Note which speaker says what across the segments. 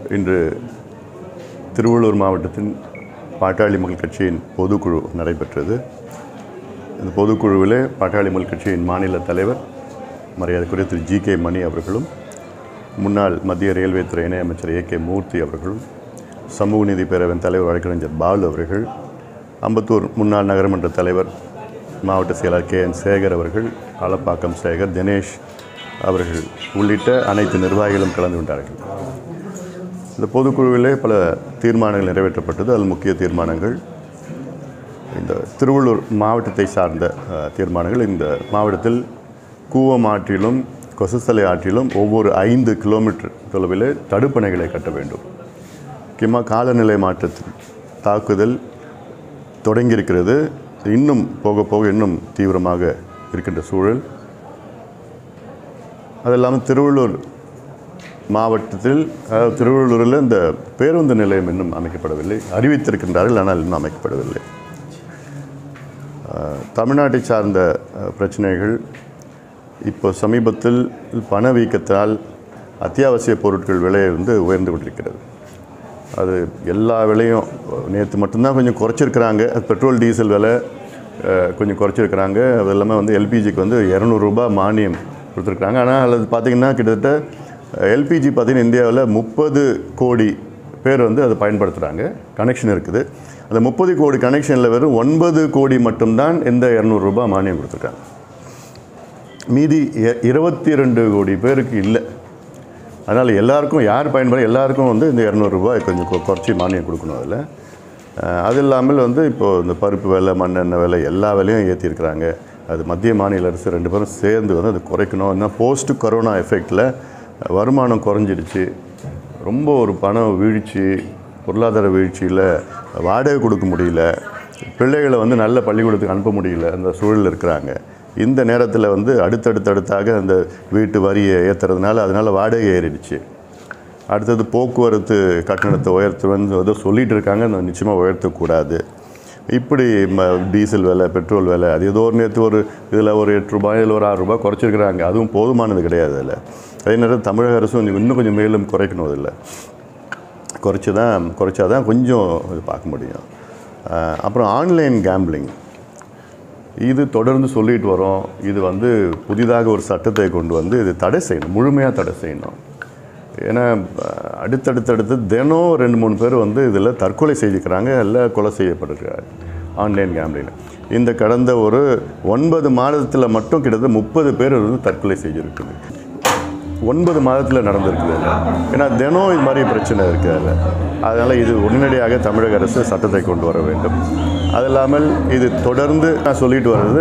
Speaker 1: இன்று திருவள்ளூர் மாவட்டத்தின் பாட்டாளி மக்கள் கட்சியின் பொதுக்குழு நடைபெற்றது இந்த பொதுக்குழுவிலே பாட்டாளி மக்கள் கட்சியின் மாநில தலைவர் மரியாதைக்குரிய திரு ஜி கே மணி அவர்களும் முன்னாள் மத்திய ரயில்வே துறை இணையமைச்சர் ஏ கே மூர்த்தி அவர்களும் சமூக நீதி பேரவையின் தலைவர் வழக்கறிஞர் பாலு அவர்கள் அம்பத்தூர் முன்னாள் நகரமன்ற தலைவர் மாவட்ட செயலர் கே என் சேகர் அவர்கள் ஆலப்பாக்கம் சேகர் தினேஷ் அவர்கள் உள்ளிட்ட அனைத்து நிர்வாகிகளும் கலந்து கொண்டார்கள் இந்த பொதுக்குழுவிலே பல தீர்மானங்கள் நிறைவேற்றப்பட்டது அதில் முக்கிய தீர்மானங்கள் இந்த திருவள்ளூர் மாவட்டத்தை சார்ந்த அஹ், தீர்மானங்கள் இந்த மாவட்டத்தில் கூவம் ஆற்றிலும் கொசஸ்தலை ஆற்றிலும் ஒவ்வொரு ஐந்து கிலோமீட்டர் தொலைவில் தடுப்பணைகளை கட்ட வேண்டும் முக்கியமாக காலநிலை மாற்றத்தின் தாக்குதல் தொடங்கியிருக்கிறது இன்னும் போக போக இன்னும் தீவிரமாக இருக்கின்ற சூழல் அது இல்லாமல் திருவள்ளூர் மாவட்டத்தில் அதாவது திருவள்ளூரில் இந்த பேருந்து நிலையம் இன்னும் அமைக்கப்படவில்லை அறிவித்திருக்கின்றார்கள் ஆனால் இன்னும் அமைக்கப்படவில்லை அஹ், தமிழ்நாட்டை சார்ந்த அஹ், பிரச்சனைகள் இப்போ சமீபத்தில் பணவீக்கத்தால் அத்தியாவசிய பொருட்கள் விலை வந்து உயர்ந்து கொண்டிருக்கிறது அது எல்லா விலையும் நேற்று மட்டும்தான் கொஞ்சம் குறைச்சிருக்கிறாங்க அது பெட்ரோல் டீசல் விலை அஹ், கொஞ்சம் குறைச்சிருக்கிறாங்க அது இல்லாமல் வந்து எல்பிஜிக்கு வந்து இரநூறுபா மானியம் கொடுத்துருக்காங்க ஆனால் அது பார்த்திங்கன்னா கிட்டத்தட்ட எல்பிஜி பார்த்திங்கன்னா இந்தியாவில் முப்பது கோடி பேர் வந்து அதை பயன்படுத்துகிறாங்க கனெக்ஷன் இருக்குது அந்த முப்பது கோடி கனெக்ஷனில் வெறும் ஒன்பது கோடி மட்டும்தான் இந்த இரநூறுபா மானியம் கொடுத்துருக்காங்க மீதி இ- இருபத்தி ரெண்டு கோடி பேருக்கு இல்லை அதனால் எல்லாருக்கும் யார் பயன்படுற எல்லாருக்கும் வந்து இந்த இரநூறுபா கொஞ்சம் கொ- குறைச்சி மானியம் கொடுக்கணும் அதில் அஹ், அது இல்லாமல் வந்து இப்போது இந்த பருப்பு விலை மண்ணெண்ணெய் விலை எல்லா விலையும் ஏற்றிருக்கிறாங்க அது மத்திய மாநில அரசு ரெண்டு பேரும் சேர்ந்து வந்து அது குறைக்கணும் ஏன்னா போஸ்ட் கொரோனா எஃபெக்டில் வருமானம் குறைஞ்சிடுச்சு ரொம்ப ஒரு பண வீழ்ச்சி பொருளாதார வீழ்ச்சியில் வாடகை கொடுக்க முடியல பிள்ளைகளை வந்து நல்ல பள்ளிக்கூடத்துக்கு அனுப்ப முடியல அந்த சூழலில் இருக்கிறாங்க இந்த நேரத்தில் வந்து அடுத்தடுத்தடுத்தாக அந்த வீட்டு வரியை ஏற்றுறதுனால அதனால் வாடகை ஏறிடுச்சு அடுத்தது போக்குவரத்து கட்டணத்தை உயர்த்துவேன்னு ஏதோ சொல்லிட்டு இருக்காங்க அதை நிச்சயமாக உயர்த்தக்கூடாது இப்படி ம டீசல் விலை பெட்ரோல் விலை அது ஏதோ ஒரு நேற்று ஒரு இதில் ஒரு எட்டு ரூபாய் இல்லை ஒரு ஆறு ரூபாய் குறைச்சிருக்கிறாங்க அதுவும் போதுமானது கிடையாது அதில் அதே நேரம் தமிழக அரசும் கொஞ்சம் இன்னும் கொஞ்சம் மேலும் குறைக்கணும் அதில் குறைச்சி தான் குறைச்சா தான் கொஞ்சம் இது பார்க்க முடியும் அஹ் அப்புறம் ஆன்லைன் கேம்பிளிங் இது தொடர்ந்து சொல்லிட்டு வரோம் இது வந்து புதிதாக ஒரு சட்டத்தை கொண்டு வந்து இது தடை செய்யணும் முழுமையாக தடை செய்யணும் ஏன்னா அஹ், அடுத்தடுத்தடுத்து தினம் ரெண்டு மூணு பேர் வந்து இதில் தற்கொலை செய்திருக்கிறாங்க இல்லை கொலை செய்யப்பட்டிருக்கிறாங்க ஆன்லைன் கேம்லிங் இந்த கடந்த ஒரு ஒன்பது மாதத்தில் மட்டும் கிட்டத்தட்ட முப்பது பேர் வந்து தற்கொலை செஞ்சுருக்குது ஒன்பது மாதத்தில் நடந்திருக்குது அதில் ஏன்னா தினம் இது மாதிரி பிரச்சனை இருக்குது அதில் அதனால் இது உடனடியாக தமிழக அரசு சட்டத்தை கொண்டு வர வேண்டும் அது இல்லாமல் இது தொடர்ந்து நான் சொல்லிட்டு வர்றது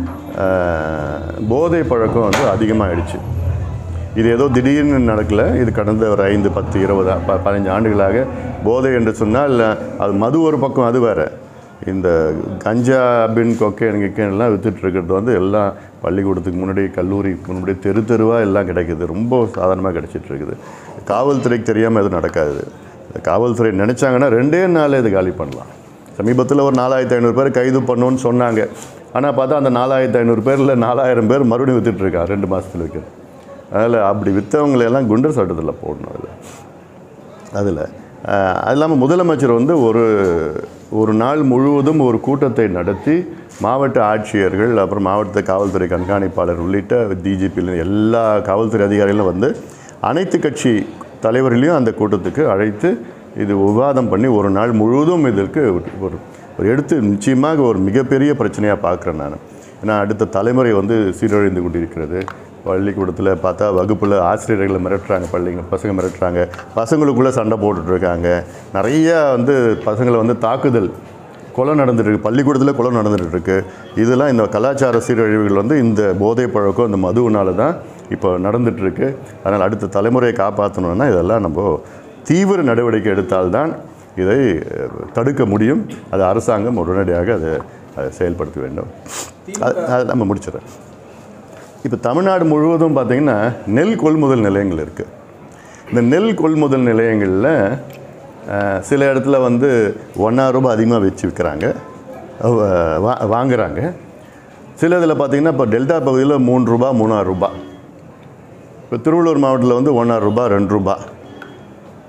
Speaker 1: அஹ், போதை பழக்கம் வந்து அதிகமாகிடுச்சு இது ஏதோ திடீர்னு நடக்கல இது கடந்த ஒரு ஐந்து பத்து இருபது ப- பதினஞ்சு ஆண்டுகளாக போதை என்று சொன்னால் அது மது ஒரு பக்கம் அது வேறு இந்த கஞ்சா பின் கொக்கைன் கிக்கென்லாம் வித்துட்டு இருக்கிறது வந்து எல்லாம் பள்ளிக்கூடத்துக்கு முன்னாடி கல்லூரிக்கு முன்னாடி தெரு தெருவாக எல்லாம் கிடைக்குது ரொம்ப சாதாரணமாக கிடைச்சிட்டு இருக்குது காவல்துறைக்கு தெரியாமல் எதுவும் நடக்காது இந்த காவல்துறை நினச்சாங்கன்னா ரெண்டே நாளில் இது காலி பண்ணலாம் சமீபத்தில் ஒரு நாலாயிரத்தி ஐநூறு பேர் கைது பண்ணோன்னு சொன்னாங்க ஆனால் பார்த்தா அந்த நாலாயிரத்தி ஐநூறு பேரில் நாலாயிரம் பேர் மறுபடியும் வித்துட்டு இருக்கா ரெண்டு மாதத்தில் விற்கிறது அதில் அப்படி விற்றவங்களையெல்லாம் குண்டர் சட்டத்தில் போடணும் அதில் அதில் அது இல்லாமல் முதலமைச்சர் வந்து ஒரு ஒரு நாள் முழுவதும் ஒரு கூட்டத்தை நடத்தி மாவட்ட ஆட்சியர்கள் அப்புறம் மாவட்ட காவல்துறை கண்காணிப்பாளர் உள்ளிட்ட டிஜிபியில் எல்லா காவல்துறை அதிகாரிகளும் வந்து அனைத்து கட்சி தலைவர்களையும் அந்த கூட்டத்துக்கு அழைத்து இது விவாதம் பண்ணி ஒரு நாள் முழுவதும் இதற்கு ஒரு ஒரு எடுத்து நிச்சயமாக ஒரு மிகப்பெரிய பிரச்சனையாக பார்க்குறேன் நான் ஏன்னா அடுத்த தலைமுறை வந்து சீரழிந்து கொண்டிருக்கிறது பள்ளிக்கூடத்தில் பார்த்தா வகுப்பில் ஆசிரியர்களை மிரட்டுறாங்க பள்ளிங்க பசங்க மிரட்டுறாங்க பசங்களுக்குள்ளே சண்டை போட்டுட்டு இருக்காங்க நிறைய வந்து பசங்களை வந்து தாக்குதல் கொலை நடந்துட்டு இருக்கு பள்ளிக்கூடத்தில் கொலை நடந்துட்டு இருக்கு இதெல்லாம் இந்த கலாச்சார சீரழிவுகள் வந்து இந்த போதை பழக்கம் இந்த மதுவினால தான் இப்போ நடந்துட்டு இருக்கு அதனால் அடுத்த தலைமுறையை காப்பாற்றணும்னா இதெல்லாம் நம்ம தீவிர நடவடிக்கை எடுத்தால்தான் இதை அஹ், தடுக்க முடியும் அது அரசாங்கம் உடனடியாக அதை அதை செயல்படுத்த வேண்டும் அது அது நம்ம முடிச்சிடறேன் இப்போ தமிழ்நாடு முழுவதும் பார்த்திங்கன்னா நெல் கொள்முதல் நிலையங்கள் இருக்குது இந்த நெல் கொள்முதல் நிலையங்களில் அஹ், சில இடத்துல வந்து ஒன்றா ரூபாய் அதிகமாக வச்சு விற்கிறாங்க அஹ், வா வாங்குறாங்க சில இதில் பார்த்திங்கன்னா இப்போ டெல்டா பகுதியில் மூணு ரூபா மூணாயிரம் ரூபாய் இப்போ திருவள்ளூர் மாவட்டத்தில் வந்து ஒன்றரை ரூபாய் ரெண்டு ரூபாய்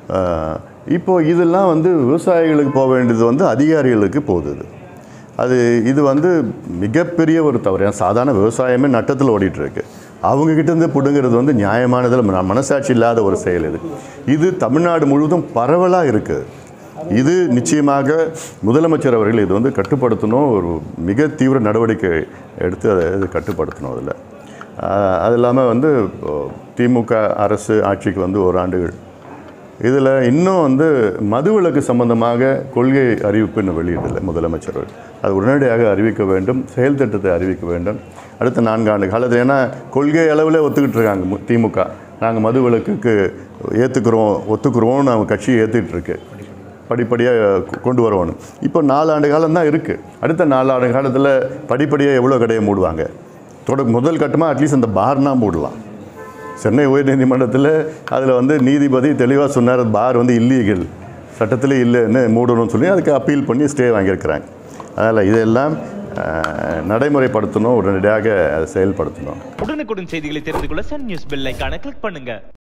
Speaker 1: அஹ், இப்போ இதெல்லாம் வந்து விவசாயிகளுக்கு போக வேண்டியது வந்து அதிகாரிகளுக்கு போகுது இது. அது இது வந்து மிகப்பெரிய ஒரு தவறு ஏன்னா சாதாரண விவசாயமே நட்டத்தில் ஓடிட்டு இருக்கு அவங்க கிட்ட இருந்து பிடுங்கிறது வந்து நியாயமானதில் ம- மனசாட்சி இல்லாத ஒரு செயல் இது இது தமிழ்நாடு முழுவதும் பரவலாக இருக்குது இது நிச்சயமாக முதலமைச்சர் அவர்கள் இது வந்து கட்டுப்படுத்தணும் ஒரு மிக தீவிர நடவடிக்கை எடுத்து அதை இது கட்டுப்படுத்தணும் அதில் அது இல்லாமல் வந்து இப்போ திமுக அரசு ஆட்சிக்கு வந்து ஓராண்டுகள் இதில் இன்னும் வந்து மதுவிலக்கு சம்பந்தமாக கொள்கை அறிவிப்பு இன்னும் வெளியிடலை முதலமைச்சர் அவர்கள். அது உடனடியாக அறிவிக்க வேண்டும் செயல் திட்டத்தை அறிவிக்க வேண்டும் அடுத்த நான்காண்டு காலத்தில் ஏன்னா கொள்கை அளவில் ஒத்துக்கிட்டு இருக்காங்க மு- திமுக நாங்கள் மதுவிலக்குக்கு ஏற்றுக்கிறோம் ஒத்துக்கிறோம்னு அவங்க கட்சி ஏற்றுக்கிட்டு இருக்கு படிப்படியாக கொண்டு வரணும் இப்போ நாலாண்டு காலம் தான் இருக்குது அடுத்த நாலாண்டு காலத்தில் படிப்படியாக எவ்வளோ கடையை மூடுவாங்க தொட முதல் கட்டமாக அட்லீஸ்ட் அந்த பார்னா மூடலாம் சென்னை உயர்நீதிமன்றத்தில் அதில் வந்து நீதிபதி தெளிவாக சொன்னார் பார் வந்து இல்லீகல் சட்டத்திலே இல்லைன்னு மூடணும்னு சொல்லி அதுக்கு அப்பீல் பண்ணி ஸ்டே வாங்கியிருக்கிறாங்க அதனால் இதெல்லாம் அஹ், நடைமுறைப்படுத்தணும் உடனடியாக அதை செயல்படுத்தணும்
Speaker 2: உடனுக்குடன் செய்திகளை தெரிந்து கொள்ள சன் நியூஸ் பெல் ஐகானை கிளிக் பண்ணுங்க